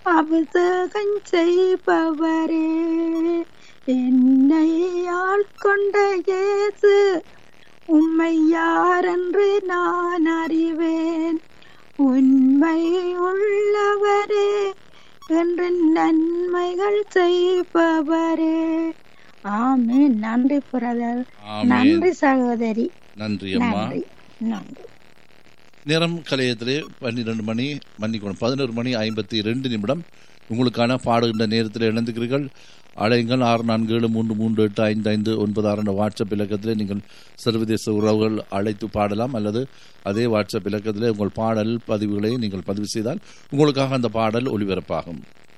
அபிஷேகம் செய்பவரே என்னை ஆட்கொண்ட இயேசு உம்மை யாரென்று நான் அறிவேன் உண்மை உள்ளவரே என்று நன்மைகள் செய்பவரே ஆமென் நன்றி பிரதர் ஆமென். நன்றி சகோதரி நன்றி அம்மா நன்றி நன்றி நேரம் கலையத்திலே பன்னிரெண்டு மணி மன்னிக்கணும் பதினோரு மணி ஐம்பத்தி ரெண்டு நிமிடம் உங்களுக்கான பாடுகின்ற நேரத்தில் இணைந்துக்கிறீர்கள் அழையுங்கள் ஆறு நான்கு ஏழு மூன்று மூன்று எட்டு ஐந்து ஐந்து ஒன்பது ஆறு என்ற வாட்ஸ்அப் இலக்கத்திலே நீங்கள் சர்வதேச உறவுகள் அழைத்து பாடலாம் அல்லது அதே வாட்ஸ்அப் இலக்கத்திலே உங்கள் பாடல் பதிவுகளை நீங்கள் பதிவு செய்தால் உங்களுக்காக அந்த பாடல் ஒளிபரப்பாகும்